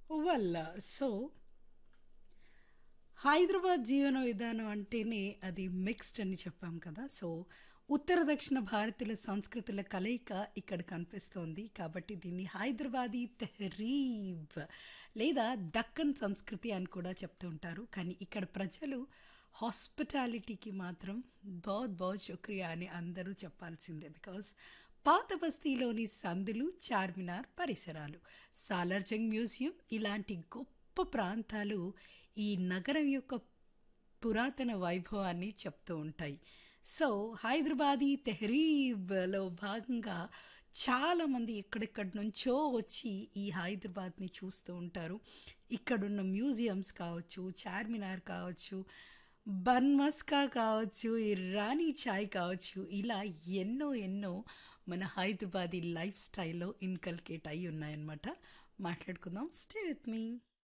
వల్ల సో హైదరాబాద్ జీవన విధానం అంటేనే అది మిక్స్డ్ అని చెప్పాం కదా సో ఉత్తర దక్షిణ భారతీయుల సంస్కృతుల కలయిక ఇక్కడ కనిపిస్తోంది కాబట్టి దీన్ని హైదరాబాదీ తెహరీబ్ లేదా దక్కన్ సంస్కృతి అని కూడా చెప్తూ ఉంటారు కానీ ఇక్కడ ప్రజలు హాస్పిటాలిటీకి మాత్రం బహుత్ బహుత్ శుక్రియా అని అందరూ చెప్పాల్సిందే బికాస్ పాత బస్తీలోని సందులు చార్మినార్ పరిసరాలు సాలార్జంగ్ మ్యూజియం ఇలాంటి గొప్ప ప్రాంతాలు ఈ నగరం యొక్క పురాతన వైభవాన్ని చెప్తూ ఉంటాయి సో హైదరాబాదీ తెహరీబ్లో భాగంగా చాలామంది ఎక్కడెక్కడి నుంచో వచ్చి ఈ హైదరాబాద్ని చూస్తూ ఉంటారు ఇక్కడున్న మ్యూజియంస్ కావచ్చు చార్మినార్ కావచ్చు బన్మస్కా కావచ్చు ఈ రాణి చాయ్ కావచ్చు ఇలా ఎన్నో ఎన్నో మన హైదరాబాదీ లైఫ్ స్టైల్లో ఇన్కల్కేట్ అయి ఉన్నాయన్నమాట మాట్లాడుకుందాం స్టే విత్ మీ